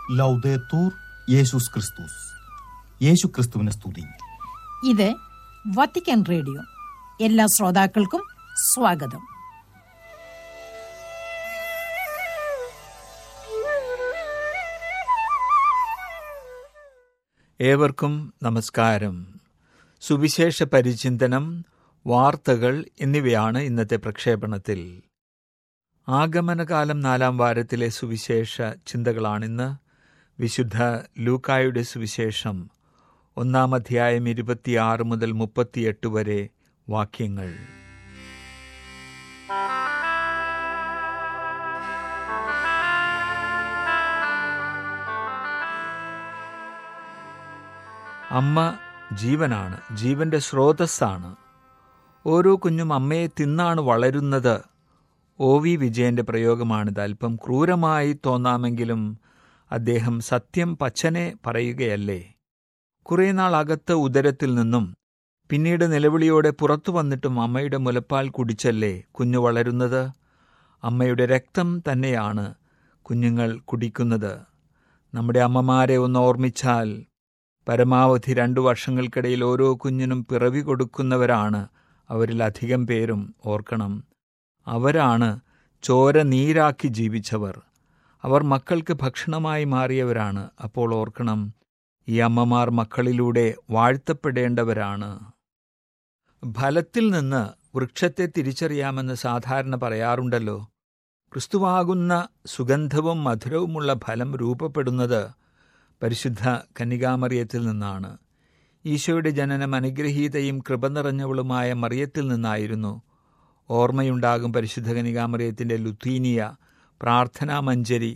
ലൗദേത്തൂർ യേശുസ് ക്രിസ്തുസ് യേശു ക്രിസ്തുവിനെ സ്തുതി ഇത് വത്തിക്കാൻ റേഡിയോ എല്ലാ ശ്രോതാക്കൾക്കും സ്വാഗതം ഏവർക്കും നമസ്കാരം സുവിശേഷ പരിചിന്തനം വാർത്തകൾ എന്നിവയാണ് ഇന്നത്തെ പ്രക്ഷേപണത്തിൽ ആഗമനകാലം നാലാം വാരത്തിലെ സുവിശേഷ ചിന്തകളാണിന്ന് വിശുദ്ധ ലൂക്കായുടെ സുവിശേഷം ഒന്നാം അധ്യായം ഇരുപത്തിയാറ് മുതൽ മുപ്പത്തിയെട്ട് വരെ വാക്യങ്ങൾ അമ്മ ജീവനാണ് ജീവന്റെ സ്രോതസ്സാണ് ഓരോ കുഞ്ഞും അമ്മയെ തിന്നാണ് വളരുന്നത് ഒ വി വിജയന്റെ പ്രയോഗമാണിത് അല്പം ക്രൂരമായി തോന്നാമെങ്കിലും അദ്ദേഹം സത്യം പച്ചനെ പറയുകയല്ലേ കുറേ നാൾ അകത്ത് ഉദരത്തിൽ നിന്നും പിന്നീട് നിലവിളിയോടെ പുറത്തു വന്നിട്ടും അമ്മയുടെ മുലപ്പാൽ കുടിച്ചല്ലേ കുഞ്ഞു വളരുന്നത് അമ്മയുടെ രക്തം തന്നെയാണ് കുഞ്ഞുങ്ങൾ കുടിക്കുന്നത് നമ്മുടെ അമ്മമാരെ ഒന്ന് ഓർമ്മിച്ചാൽ പരമാവധി രണ്ടു വർഷങ്ങൾക്കിടയിൽ ഓരോ കുഞ്ഞിനും പിറവി കൊടുക്കുന്നവരാണ് അവരിൽ അധികം പേരും ഓർക്കണം അവരാണ് ചോര നീരാക്കി ജീവിച്ചവർ അവർ മക്കൾക്ക് ഭക്ഷണമായി മാറിയവരാണ് അപ്പോൾ ഓർക്കണം ഈ അമ്മമാർ മക്കളിലൂടെ വാഴ്ത്തപ്പെടേണ്ടവരാണ് ഫലത്തിൽ നിന്ന് വൃക്ഷത്തെ തിരിച്ചറിയാമെന്ന് സാധാരണ പറയാറുണ്ടല്ലോ ക്രിസ്തുവാകുന്ന സുഗന്ധവും മധുരവുമുള്ള ഫലം രൂപപ്പെടുന്നത് പരിശുദ്ധ കന്യകാമറിയത്തിൽ നിന്നാണ് ഈശോയുടെ ജനനം അനുഗ്രഹീതയും കൃപ നിറഞ്ഞവളുമായ മറിയത്തിൽ നിന്നായിരുന്നു ഓർമ്മയുണ്ടാകും പരിശുദ്ധ കനികാമറിയത്തിൻ്റെ ലുത്തീനിയ പ്രാർത്ഥനാമഞ്ജരി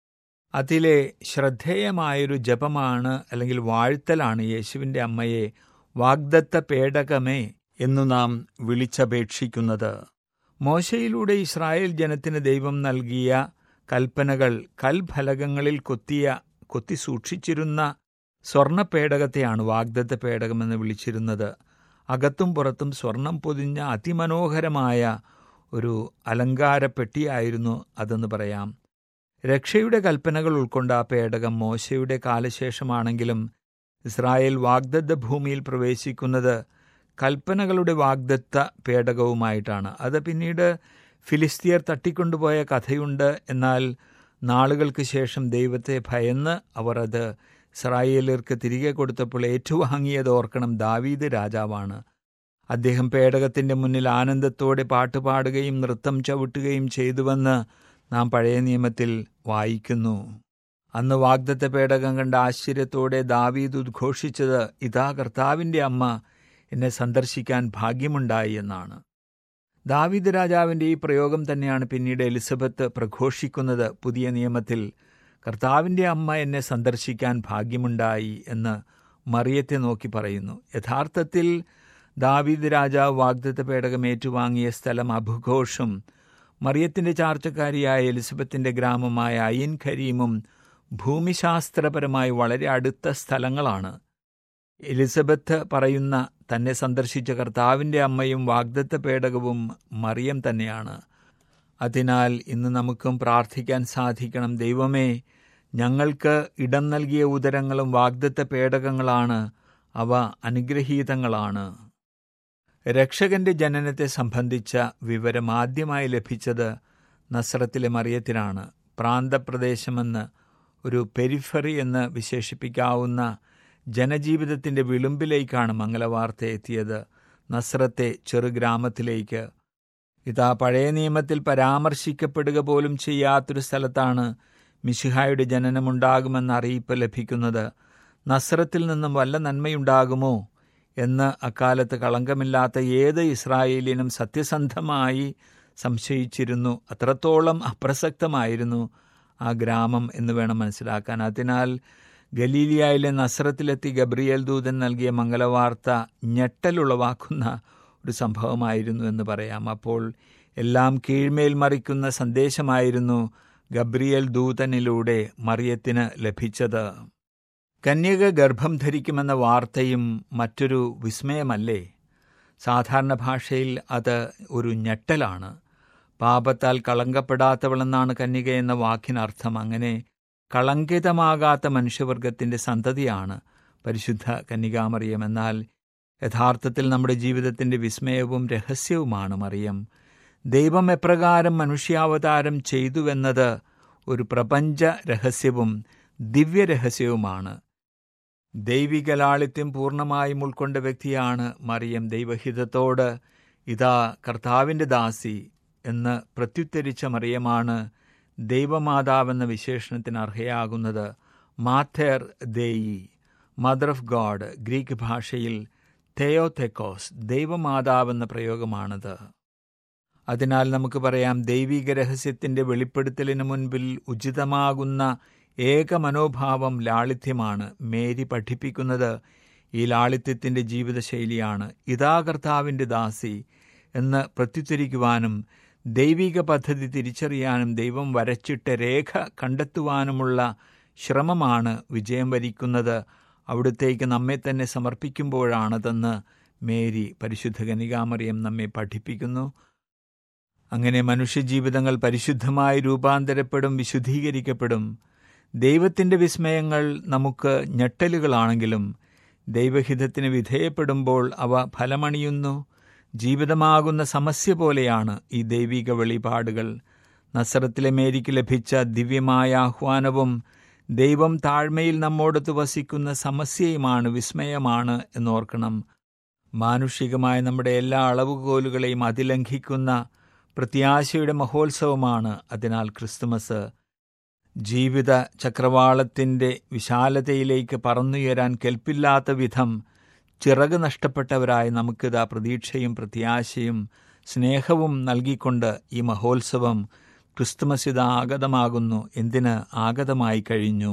അതിലെ ശ്രദ്ധേയമായൊരു ജപമാണ് അല്ലെങ്കിൽ വാഴ്ത്തലാണ് യേശുവിൻ്റെ അമ്മയെ വാഗ്ദത്ത പേടകമേ എന്നു നാം വിളിച്ചപേക്ഷിക്കുന്നത് മോശയിലൂടെ ഇസ്രായേൽ ജനത്തിന് ദൈവം നൽകിയ കൽപ്പനകൾ കൽഫലകങ്ങളിൽ കൊത്തിയ കൊത്തി സൂക്ഷിച്ചിരുന്ന സ്വർണപ്പേടകത്തെയാണ് വാഗ്ദത്ത പേടകമെന്ന് വിളിച്ചിരുന്നത് അകത്തും പുറത്തും സ്വർണം പൊതിഞ്ഞ അതിമനോഹരമായ ഒരു അലങ്കാരപ്പെട്ടിയായിരുന്നു അതെന്ന് പറയാം രക്ഷയുടെ കൽപ്പനകൾ ഉൾക്കൊണ്ട ആ പേടകം മോശയുടെ കാലശേഷമാണെങ്കിലും ഇസ്രായേൽ വാഗ്ദത്ത ഭൂമിയിൽ പ്രവേശിക്കുന്നത് കൽപ്പനകളുടെ വാഗ്ദത്ത പേടകവുമായിട്ടാണ് അത് പിന്നീട് ഫിലിസ്തീയർ തട്ടിക്കൊണ്ടുപോയ കഥയുണ്ട് എന്നാൽ നാളുകൾക്ക് ശേഷം ദൈവത്തെ ഭയന്ന് അവർ അത് ഇസ്രായേലർക്ക് തിരികെ കൊടുത്തപ്പോൾ ഏറ്റുവാങ്ങിയത് ഓർക്കണം ദാവീദ് രാജാവാണ് അദ്ദേഹം പേടകത്തിന്റെ മുന്നിൽ ആനന്ദത്തോടെ പാട്ടുപാടുകയും നൃത്തം ചവിട്ടുകയും ചെയ്തുവെന്ന് നാം പഴയ നിയമത്തിൽ വായിക്കുന്നു അന്ന് വാഗ്ദത്ത പേടകം കണ്ട ആശ്ചര്യത്തോടെ ദാവീദ് ഉദ്ഘോഷിച്ചത് ഇതാ കർത്താവിന്റെ അമ്മ എന്നെ സന്ദർശിക്കാൻ ഭാഗ്യമുണ്ടായി എന്നാണ് ദാവീദ് രാജാവിന്റെ ഈ പ്രയോഗം തന്നെയാണ് പിന്നീട് എലിസബത്ത് പ്രഘോഷിക്കുന്നത് പുതിയ നിയമത്തിൽ കർത്താവിൻ്റെ അമ്മ എന്നെ സന്ദർശിക്കാൻ ഭാഗ്യമുണ്ടായി എന്ന് മറിയത്തെ നോക്കി പറയുന്നു യഥാർത്ഥത്തിൽ ദാവീദ് രാജാവ് വാഗ്ദത്ത പേടകം ഏറ്റുവാങ്ങിയ സ്ഥലം അബുഘോഷും മറിയത്തിൻ്റെ ചാർച്ചക്കാരിയായ എലിസബത്തിൻ്റെ ഗ്രാമമായ അയിൻ ഖരീമും ഭൂമിശാസ്ത്രപരമായി വളരെ അടുത്ത സ്ഥലങ്ങളാണ് എലിസബത്ത് പറയുന്ന തന്നെ സന്ദർശിച്ച കർത്താവിൻ്റെ അമ്മയും വാഗ്ദത്ത പേടകവും മറിയം തന്നെയാണ് അതിനാൽ ഇന്ന് നമുക്കും പ്രാർത്ഥിക്കാൻ സാധിക്കണം ദൈവമേ ഞങ്ങൾക്ക് ഇടം നൽകിയ ഉദരങ്ങളും വാഗ്ദത്ത പേടകങ്ങളാണ് അവ അനുഗ്രഹീതങ്ങളാണ് രക്ഷകന്റെ ജനനത്തെ സംബന്ധിച്ച വിവരം ആദ്യമായി ലഭിച്ചത് നസ്രത്തിലെ മറിയത്തിനാണ് പ്രാന്തപ്രദേശമെന്ന് ഒരു പെരിഫറി എന്ന് വിശേഷിപ്പിക്കാവുന്ന ജനജീവിതത്തിൻ്റെ വിളുമ്പിലേക്കാണ് മംഗലവാർത്ത എത്തിയത് നസ്രത്തെ ചെറുഗ്രാമത്തിലേക്ക് ഇതാ പഴയ നിയമത്തിൽ പരാമർശിക്കപ്പെടുക പോലും ചെയ്യാത്തൊരു സ്ഥലത്താണ് മിശിഹായുടെ ജനനമുണ്ടാകുമെന്ന അറിയിപ്പ് ലഭിക്കുന്നത് നസ്രത്തിൽ നിന്നും വല്ല നന്മയുണ്ടാകുമോ എന്ന് അക്കാലത്ത് കളങ്കമില്ലാത്ത ഏത് ഇസ്രായേലിനും സത്യസന്ധമായി സംശയിച്ചിരുന്നു അത്രത്തോളം അപ്രസക്തമായിരുന്നു ആ ഗ്രാമം എന്ന് വേണം മനസ്സിലാക്കാൻ അതിനാൽ ഗലീലിയയിലെ നസ്രത്തിലെത്തി ഗബ്രിയേൽ ദൂതൻ നൽകിയ മംഗലവാർത്ത ഞെട്ടലുളവാക്കുന്ന ഒരു സംഭവമായിരുന്നു എന്ന് പറയാം അപ്പോൾ എല്ലാം കീഴ്മേൽ മറിക്കുന്ന സന്ദേശമായിരുന്നു ഗബ്രിയേൽ ദൂതനിലൂടെ മറിയത്തിന് ലഭിച്ചത് കന്യക ഗർഭം ധരിക്കുമെന്ന വാർത്തയും മറ്റൊരു വിസ്മയമല്ലേ സാധാരണ ഭാഷയിൽ അത് ഒരു ഞെട്ടലാണ് പാപത്താൽ കളങ്കപ്പെടാത്തവളെന്നാണ് കന്യക എന്ന വാക്കിനർത്ഥം അങ്ങനെ കളങ്കിതമാകാത്ത മനുഷ്യവർഗത്തിൻ്റെ സന്തതിയാണ് പരിശുദ്ധ കന്യകാമറിയം എന്നാൽ യഥാർത്ഥത്തിൽ നമ്മുടെ ജീവിതത്തിൻ്റെ വിസ്മയവും രഹസ്യവുമാണ് മറിയം ദൈവം എപ്രകാരം മനുഷ്യാവതാരം ചെയ്തുവെന്നത് ഒരു പ്രപഞ്ച രഹസ്യവും ദിവ്യരഹസ്യവുമാണ് ദൈവിക ലാളിത്യം പൂർണ്ണമായും ഉൾക്കൊണ്ട വ്യക്തിയാണ് മറിയം ദൈവഹിതത്തോട് ഇതാ കർത്താവിൻ്റെ ദാസി എന്ന് പ്രത്യുത്തരിച്ച മറിയമാണ് ദൈവമാതാവെന്ന വിശേഷണത്തിന് അർഹയാകുന്നത് മാഥേർ ദേയി മദർ ഓഫ് ഗോഡ് ഗ്രീക്ക് ഭാഷയിൽ തെയോതെക്കോസ് ദൈവമാതാവെന്ന പ്രയോഗമാണത് അതിനാൽ നമുക്ക് പറയാം ദൈവിക രഹസ്യത്തിൻ്റെ വെളിപ്പെടുത്തലിന് മുൻപിൽ ഉചിതമാകുന്ന ഏക മനോഭാവം ലാളിത്യമാണ് മേരി പഠിപ്പിക്കുന്നത് ഈ ലാളിത്യത്തിൻ്റെ ജീവിതശൈലിയാണ് ഇതാ കർത്താവിൻ്റെ ദാസി എന്ന് പ്രത്യുത്തരിക്കുവാനും ദൈവിക പദ്ധതി തിരിച്ചറിയാനും ദൈവം വരച്ചിട്ട രേഖ കണ്ടെത്തുവാനുമുള്ള ശ്രമമാണ് വിജയം വരിക്കുന്നത് അവിടുത്തേക്ക് നമ്മെ തന്നെ സമർപ്പിക്കുമ്പോഴാണതെന്ന് മേരി പരിശുദ്ധ കനികാമറിയം നമ്മെ പഠിപ്പിക്കുന്നു അങ്ങനെ മനുഷ്യജീവിതങ്ങൾ പരിശുദ്ധമായി രൂപാന്തരപ്പെടും വിശുദ്ധീകരിക്കപ്പെടും ദൈവത്തിൻ്റെ വിസ്മയങ്ങൾ നമുക്ക് ഞെട്ടലുകളാണെങ്കിലും ദൈവഹിതത്തിന് വിധേയപ്പെടുമ്പോൾ അവ ഫലമണിയുന്നു ജീവിതമാകുന്ന സമസ്യ പോലെയാണ് ഈ ദൈവിക വെളിപാടുകൾ നസറത്തിലെ മേരിക്ക് ലഭിച്ച ദിവ്യമായ ആഹ്വാനവും ദൈവം താഴ്മയിൽ നമ്മോടൊത്ത് വസിക്കുന്ന സമസ്യയുമാണ് വിസ്മയമാണ് എന്നോർക്കണം മാനുഷികമായ നമ്മുടെ എല്ലാ അളവുകോലുകളെയും അതിലംഘിക്കുന്ന പ്രത്യാശയുടെ മഹോത്സവമാണ് അതിനാൽ ക്രിസ്തുമസ് ജീവിത ചക്രവാളത്തിൻ്റെ വിശാലതയിലേക്ക് പറന്നുയരാൻ കെൽപ്പില്ലാത്ത വിധം ചിറക് നഷ്ടപ്പെട്ടവരായി നമുക്കിതാ പ്രതീക്ഷയും പ്രത്യാശയും സ്നേഹവും നൽകിക്കൊണ്ട് ഈ മഹോത്സവം ക്രിസ്തുമസ് ഇത് ആഗതമാകുന്നു എന്തിന് ആഗതമായി കഴിഞ്ഞു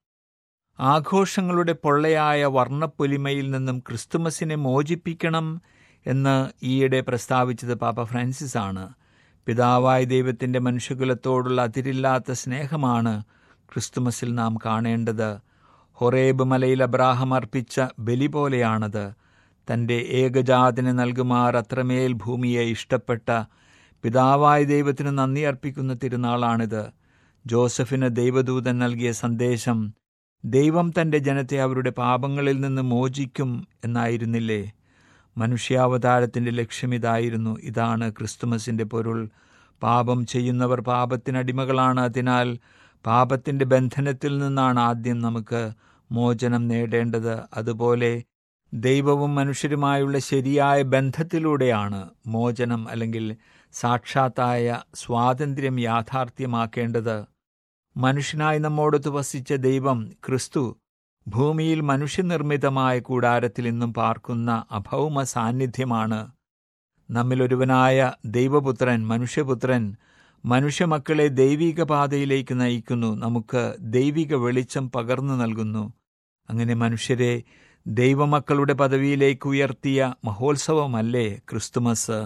ആഘോഷങ്ങളുടെ പൊള്ളയായ വർണ്ണപ്പൊലിമയിൽ നിന്നും ക്രിസ്തുമസിനെ മോചിപ്പിക്കണം എന്ന് ഈയിടെ പ്രസ്താവിച്ചത് പാപ്പ ഫ്രാൻസിസ് ആണ് പിതാവായ ദൈവത്തിൻ്റെ മനുഷ്യകുലത്തോടുള്ള അതിരില്ലാത്ത സ്നേഹമാണ് ക്രിസ്തുമസിൽ നാം കാണേണ്ടത് ഹൊറേബ് മലയിൽ അബ്രാഹം അർപ്പിച്ച ബലി പോലെയാണത് തൻ്റെ ഏകജാതിന് നൽകുമാർ അത്രമേൽ ഭൂമിയെ ഇഷ്ടപ്പെട്ട പിതാവായ ദൈവത്തിന് നന്ദി അർപ്പിക്കുന്ന തിരുനാളാണിത് ജോസഫിന് ദൈവദൂതൻ നൽകിയ സന്ദേശം ദൈവം തൻ്റെ ജനത്തെ അവരുടെ പാപങ്ങളിൽ നിന്ന് മോചിക്കും എന്നായിരുന്നില്ലേ മനുഷ്യാവതാരത്തിൻ്റെ ലക്ഷ്യമിതായിരുന്നു ഇതാണ് ക്രിസ്തുമസിൻ്റെ പൊരുൾ പാപം ചെയ്യുന്നവർ പാപത്തിനടിമകളാണ് അതിനാൽ പാപത്തിൻ്റെ ബന്ധനത്തിൽ നിന്നാണ് ആദ്യം നമുക്ക് മോചനം നേടേണ്ടത് അതുപോലെ ദൈവവും മനുഷ്യരുമായുള്ള ശരിയായ ബന്ധത്തിലൂടെയാണ് മോചനം അല്ലെങ്കിൽ സാക്ഷാത്തായ സ്വാതന്ത്ര്യം യാഥാർത്ഥ്യമാക്കേണ്ടത് മനുഷ്യനായി നമ്മോടൊത്ത് വസിച്ച ദൈവം ക്രിസ്തു ഭൂമിയിൽ മനുഷ്യനിർമ്മിതമായ കൂടാരത്തിൽ ഇന്നും പാർക്കുന്ന അഭൗമ സാന്നിധ്യമാണ് നമ്മിലൊരുവനായ ദൈവപുത്രൻ മനുഷ്യപുത്രൻ മനുഷ്യമക്കളെ ദൈവിക പാതയിലേക്ക് നയിക്കുന്നു നമുക്ക് ദൈവിക വെളിച്ചം പകർന്നു നൽകുന്നു അങ്ങനെ മനുഷ്യരെ ദൈവമക്കളുടെ പദവിയിലേക്ക് ഉയർത്തിയ മഹോത്സവമല്ലേ ക്രിസ്തുമസ്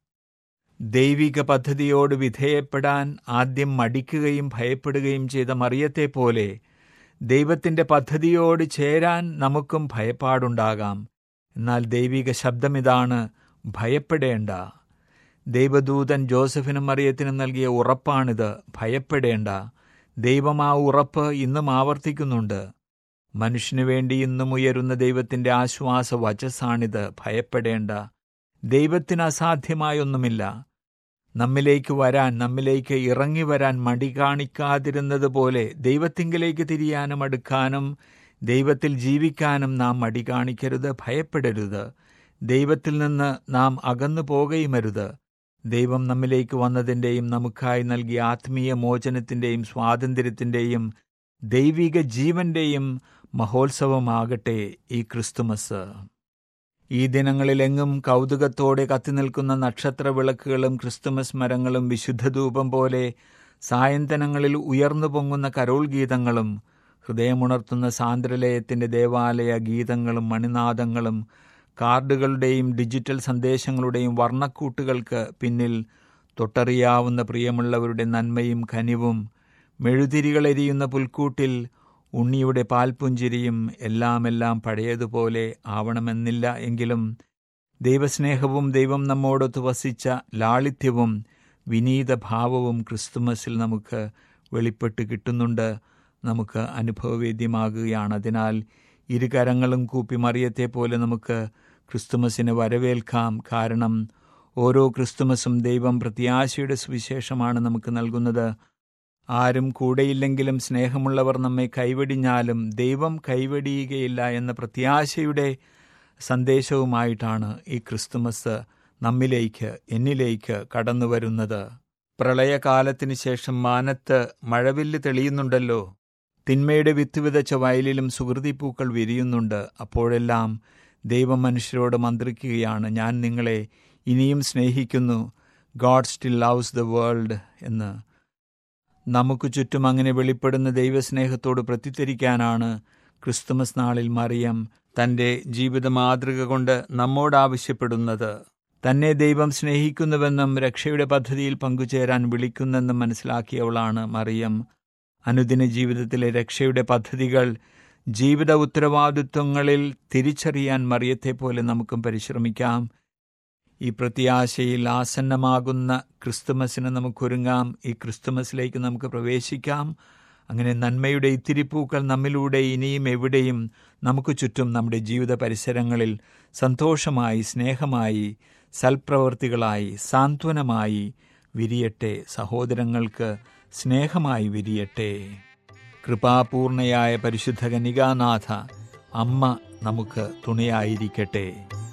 ദൈവിക പദ്ധതിയോട് വിധേയപ്പെടാൻ ആദ്യം മടിക്കുകയും ഭയപ്പെടുകയും ചെയ്ത മറിയത്തെ പോലെ ദൈവത്തിൻ്റെ പദ്ധതിയോട് ചേരാൻ നമുക്കും ഭയപ്പാടുണ്ടാകാം എന്നാൽ ദൈവിക ശബ്ദമിതാണ് ഭയപ്പെടേണ്ട ദൈവദൂതൻ ജോസഫിനും മറിയത്തിനും നൽകിയ ഉറപ്പാണിത് ഭയപ്പെടേണ്ട ദൈവം ആ ഉറപ്പ് ഇന്നും ആവർത്തിക്കുന്നുണ്ട് മനുഷ്യനു വേണ്ടി ഇന്നും ഉയരുന്ന ദൈവത്തിൻ്റെ ആശ്വാസ വചസ്സാണിത് ഭയപ്പെടേണ്ട ദൈവത്തിന് അസാധ്യമായൊന്നുമില്ല നമ്മിലേക്ക് വരാൻ നമ്മിലേക്ക് ഇറങ്ങി വരാൻ മടി കാണിക്കാതിരുന്നത് പോലെ ദൈവത്തിങ്കിലേക്ക് തിരിയാനും അടുക്കാനും ദൈവത്തിൽ ജീവിക്കാനും നാം മടി കാണിക്കരുത് ഭയപ്പെടരുത് ദൈവത്തിൽ നിന്ന് നാം അകന്നു പോകുകയുമരുത് ദൈവം നമ്മിലേക്ക് വന്നതിൻ്റെയും നമുക്കായി നൽകിയ ആത്മീയ മോചനത്തിൻ്റെയും സ്വാതന്ത്ര്യത്തിൻ്റെയും ദൈവിക ജീവന്റെയും മഹോത്സവമാകട്ടെ ഈ ക്രിസ്തുമസ് ഈ ദിനങ്ങളിലെങ്ങും കൗതുകത്തോടെ കത്തിനിൽക്കുന്ന നക്ഷത്ര വിളക്കുകളും ക്രിസ്തുമസ് മരങ്ങളും വിശുദ്ധധൂപം പോലെ സായന്തനങ്ങളിൽ ഉയർന്നു പൊങ്ങുന്ന കരോൾ ഗീതങ്ങളും ഹൃദയമുണർത്തുന്ന സാന്ദ്രലയത്തിൻ്റെ ദേവാലയ ഗീതങ്ങളും മണിനാദങ്ങളും കാർഡുകളുടെയും ഡിജിറ്റൽ സന്ദേശങ്ങളുടെയും വർണ്ണക്കൂട്ടുകൾക്ക് പിന്നിൽ തൊട്ടറിയാവുന്ന പ്രിയമുള്ളവരുടെ നന്മയും കനിവും മെഴുതിരികളെരിയുന്ന പുൽക്കൂട്ടിൽ ഉണ്ണിയുടെ പാൽപുഞ്ചിരിയും എല്ലാമെല്ലാം പഴയതുപോലെ ആവണമെന്നില്ല എങ്കിലും ദൈവസ്നേഹവും ദൈവം നമ്മോടൊത്ത് വസിച്ച ലാളിത്യവും വിനീത ഭാവവും ക്രിസ്തുമസിൽ നമുക്ക് വെളിപ്പെട്ട് കിട്ടുന്നുണ്ട് നമുക്ക് അനുഭവവേദ്യമാകുകയാണ് അതിനാൽ ഇരുകരങ്ങളും കൂപ്പി മറിയത്തെ പോലെ നമുക്ക് ക്രിസ്തുമസിനെ വരവേൽക്കാം കാരണം ഓരോ ക്രിസ്തുമസും ദൈവം പ്രത്യാശയുടെ സുവിശേഷമാണ് നമുക്ക് നൽകുന്നത് ആരും കൂടെയില്ലെങ്കിലും സ്നേഹമുള്ളവർ നമ്മെ കൈവെടിഞ്ഞാലും ദൈവം കൈവെടിയുകയില്ല എന്ന പ്രത്യാശയുടെ സന്ദേശവുമായിട്ടാണ് ഈ ക്രിസ്തുമസ് നമ്മിലേക്ക് എന്നിലേക്ക് കടന്നു വരുന്നത് പ്രളയകാലത്തിന് ശേഷം മാനത്ത് മഴവില്ല് തെളിയുന്നുണ്ടല്ലോ തിന്മയുടെ വിത്ത് വിതച്ച വയലിലും സുഹൃതിപ്പൂക്കൾ വിരിയുന്നുണ്ട് അപ്പോഴെല്ലാം ദൈവം മനുഷ്യരോട് മന്ത്രിക്കുകയാണ് ഞാൻ നിങ്ങളെ ഇനിയും സ്നേഹിക്കുന്നു God still loves the world എന്ന് നമുക്ക് ചുറ്റും അങ്ങനെ വെളിപ്പെടുന്ന ദൈവസ്നേഹത്തോട് പ്രത്യുത്തരിക്കാനാണ് ക്രിസ്തുമസ് നാളിൽ മറിയം തൻ്റെ ജീവിത മാതൃക കൊണ്ട് നമ്മോട് ആവശ്യപ്പെടുന്നത് തന്നെ ദൈവം സ്നേഹിക്കുന്നുവെന്നും രക്ഷയുടെ പദ്ധതിയിൽ പങ്കുചേരാൻ വിളിക്കുന്നെന്നും മനസ്സിലാക്കിയവളാണ് മറിയം അനുദിന ജീവിതത്തിലെ രക്ഷയുടെ പദ്ധതികൾ ജീവിത ഉത്തരവാദിത്വങ്ങളിൽ തിരിച്ചറിയാൻ മറിയത്തെപ്പോലെ നമുക്കും പരിശ്രമിക്കാം ഈ പ്രത്യാശയിൽ ആസന്നമാകുന്ന ക്രിസ്തുമസിന് നമുക്കൊരുങ്ങാം ഈ ക്രിസ്തുമസിലേക്ക് നമുക്ക് പ്രവേശിക്കാം അങ്ങനെ നന്മയുടെ ഇത്തിരിപ്പൂക്കൾ നമ്മിലൂടെ ഇനിയും എവിടെയും നമുക്ക് ചുറ്റും നമ്മുടെ ജീവിത പരിസരങ്ങളിൽ സന്തോഷമായി സ്നേഹമായി സൽപ്രവർത്തികളായി സാന്ത്വനമായി വിരിയട്ടെ സഹോദരങ്ങൾക്ക് സ്നേഹമായി വിരിയട്ടെ കൃപാപൂർണയായ പരിശുദ്ധ കനികാനാഥ അമ്മ നമുക്ക് തുണയായിരിക്കട്ടെ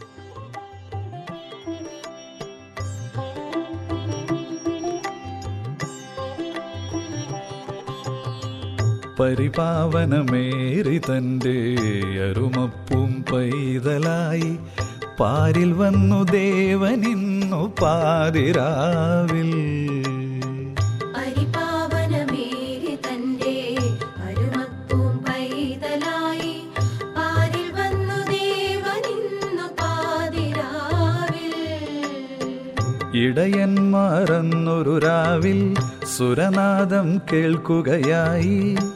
പരിപാവനമേറി തൻ്റെ അരുമപ്പും പൈതലായി പാരിൽ വന്നു ദേവനിന്നു പാതിരാവിൽ പരിപാവനമേറി തന്റെ അരുമപ്പൂം പൈതലായി പാരിൽ വന്നു ദേവനിന്നു പാതിരാവിൽ ഇടയന്മാരെന്നൊരു രാവിൽ സുരനാദം കേൾക്കുകയായി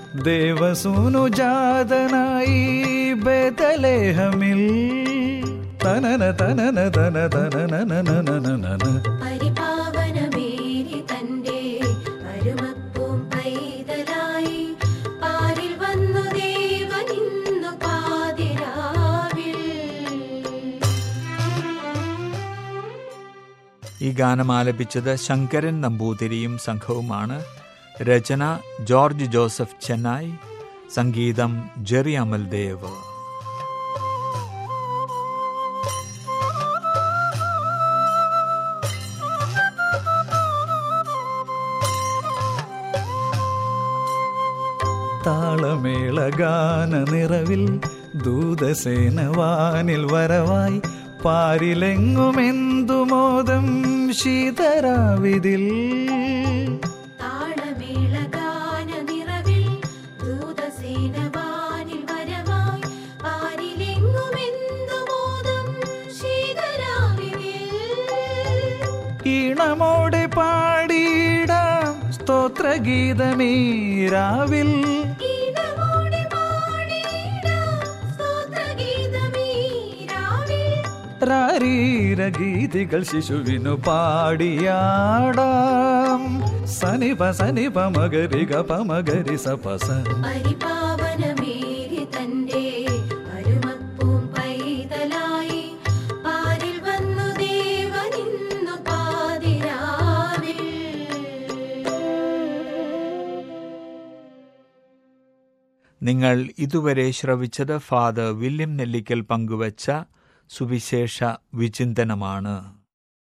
ദേവസൂനുജാതനായി ബദലേഹമിൽ തനന തനന തന തനനനനനനന പരിപാവനമേറി തന്റെ അരുമപ്പൂം പൈതലായി പാരിൽ വന്നു ദേവനിന്നു പാതിരാവിൽ ഈ ഗാനം ആലപിച്ചത് ശങ്കരൻ നമ്പൂതിരിയും സംഘവുമാണ് രചന ജോർജ് ജോസഫ് ചെന്നായ് സംഗീതം ജെറി അമൽദേവ് താളമേളഗാന നിറവിൽ ദൂതസേന വാനിൽ വരവായി പാരിലെങ്ങുമെന്തു മോദം ശീതരാവിതിൽ താളമേളഗാന നിറവിൽ ദൂതസേന വാനിൽ വരവായി പാരിലെങ്ങുമെന്തു മോദം ശീതരാവിൽ ഈണമോടെ പാടിയിടാം സ്തോത്രഗീതമീ രാവിൽ ഈണമോടെ പാടിയിടാം സ്തോത്രഗീതമീ രാവിൽ. രാരീരഗീതികൾ ശിശുവിനു പാടിയാടാം സനിപ സനിപ മകരി ഗപ മകരി സപസ പരിപാവനമേറി തന്റെ അരുമപ്പൂം പൈതലായി പാരിൽ വന്നു ദേവനിന്നു പാതിരാവിൽ നിങ്ങൾ ഇതുവരെ ശ്രവിച്ചത് ഫാദർ വില്യം നെല്ലിക്കൽ പങ്കുവച്ച സുവിശേഷ വിചിന്തനമാണ്